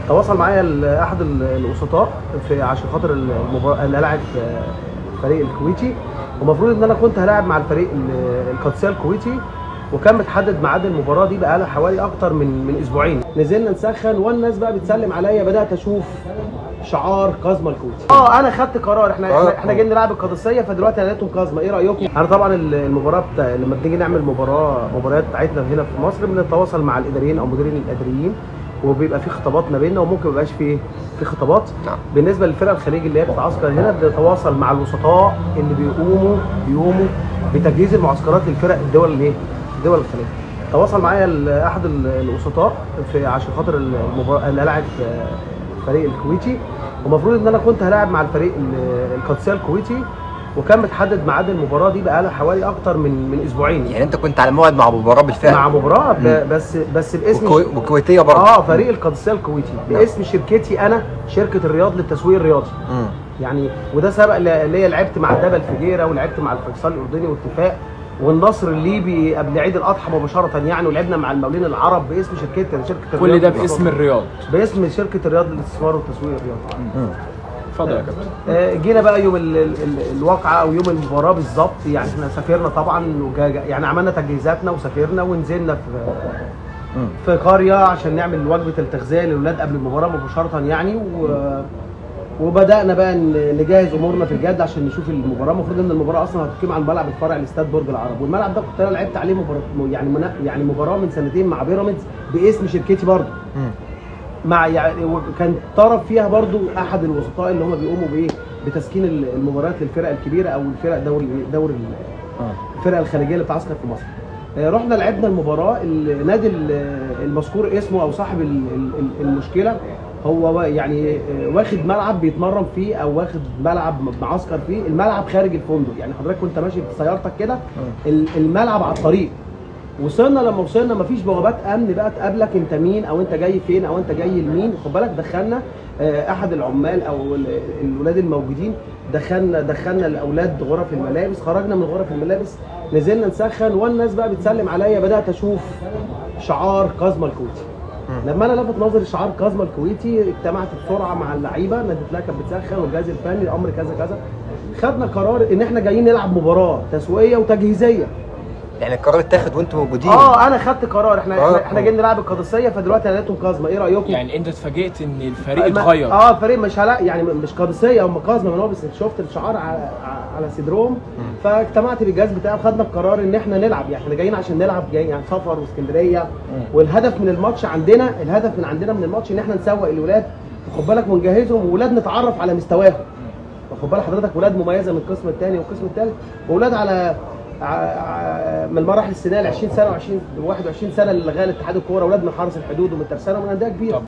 تواصل معايا ال- احد ال- الوسطاء في عشان خاطر المباراه اللي العب الفريق الكويتي ومفروض ان انا كنت هلاعب مع الفريق ال- القادسيه الكويتي وكان متحدد ميعاد المباراه دي بقى لها حوالي اكتر من من اسبوعين نزلنا نسخن والناس بقى بتسلم عليا بدات اشوف شعار كازما الكويتي اه انا خدت قرار احنا آه. احنا, احنا جايين نلعب القادسيه فدلوقتي انا لقيتهم كازما ايه رايكم انا طبعا ال- المباراه بتاع لما بنيجي نعمل مباراه مباريات بتاعتنا هنا في مصر بنتواصل مع الاداريين او مديرين الاداريين وبيبقى في خطابات ما بيننا وممكن ما يبقاش في في خطابات نعم. بالنسبه للفرق الخليج اللي هي بتتعسكر هنا بنتواصل مع الوسطاء اللي بيقوموا بيقوموا بتجهيز المعسكرات للفرق الدول الايه؟ دول الخليج. تواصل معايا ال- احد ال- الوسطاء في عشان خاطر المباراه اللي العب الفريق الكويتي ومفروض ان انا كنت هلاعب مع الفريق ال- القادسيه الكويتي وكان متحدد ميعاد المباراه دي بقى لها حوالي اكتر من من اسبوعين يعني انت كنت على موعد مع مباراه بالفعل مع مباراه ب- مم. بس بس باسم وكوي- وكويتيه برضه اه فريق القادسيه الكويتي باسم شركتي انا شركه الرياض للتسويق الرياضي مم. يعني وده سبق اللي اللي هي لعبت مع الدبا الفجيره ولعبت مع الفيصل الاردني واتفاق والنصر الليبي قبل عيد الاضحى مباشره يعني ولعبنا مع المقاولين العرب باسم شركتنا شركه كل الرياض ده للاستثمار. باسم الرياض باسم شركه الرياض للاستثمار والتسويق الرياضي مم. اتفضل يا كابتن آه، جينا بقى يوم ال- ال- ال- الواقعه او يوم المباراه بالظبط يعني احنا سافرنا طبعا وجا يعني عملنا تجهيزاتنا وسافرنا ونزلنا في مم. في قريه عشان نعمل وجبه التغذيه للاولاد قبل المباراه مباشره يعني و... وبدانا بقى ن- نجهز امورنا في الجد عشان نشوف المباراه المفروض ان المباراه اصلا هتقيم على الملعب الفرع لاستاد برج العرب والملعب ده كنت انا لعبت عليه مباراه يعني منا... يعني مباراه من سنتين مع بيراميدز باسم شركتي برضه مم. مع يعني وكان طرف فيها برضو احد الوسطاء اللي هم بيقوموا بايه بتسكين المباريات للفرق الكبيره او الفرق دوري دوري آه. الفرق الخليجيه اللي بتعسكر في مصر آه، رحنا لعبنا المباراه النادي ال- المذكور اسمه او صاحب ال- ال- المشكله هو وا- يعني آه، واخد ملعب بيتمرن فيه او واخد ملعب معسكر فيه الملعب خارج الفندق يعني حضرتك كنت ماشي بسيارتك كده ال- الملعب على الطريق وصلنا لما وصلنا مفيش بوابات امن بقى تقابلك انت مين او انت جاي فين او انت جاي لمين خد بالك دخلنا آه، احد العمال او ال- الولاد الموجودين دخلنا دخلنا الاولاد غرف الملابس خرجنا من غرف الملابس نزلنا نسخن والناس بقى بتسلم عليا بدات اشوف شعار كازما الكويتي لما انا لفت نظري شعار كازما الكويتي اجتمعت بسرعه مع اللعيبه نادت لها كانت بتسخن والجهاز الفني الامر كذا كذا خدنا قرار ان احنا جايين نلعب مباراه تسويقيه وتجهيزيه يعني القرار اتاخد وانتم موجودين اه انا خدت قرار احنا آه. احنا, احنا جايين نلعب القادسيه فدلوقتي انا لقيتهم كازما ايه رايكم؟ يعني انت اتفاجئت ان الفريق ما- اتغير اه الفريق مش هلا يعني مش قادسيه هم كازما من هو بس شفت الشعار على, على صدرهم فاجتمعت بالجهاز بتاعي وخدنا القرار ان احنا نلعب يعني احنا جايين عشان نلعب جايين يعني سفر واسكندريه والهدف من الماتش عندنا الهدف من عندنا من الماتش ان احنا نسوق الاولاد خد بالك ونجهزهم واولاد نتعرف على مستواهم واخد بالك حضرتك ولاد مميزه من القسم الثاني والقسم الثالث واولاد على ع- ع- من مراحل السنيه ال 20 سنه و20 21 سنه اللي لغايه اتحاد الكوره اولاد من حرس الحدود ومن ترسانه ومن انديه كبيره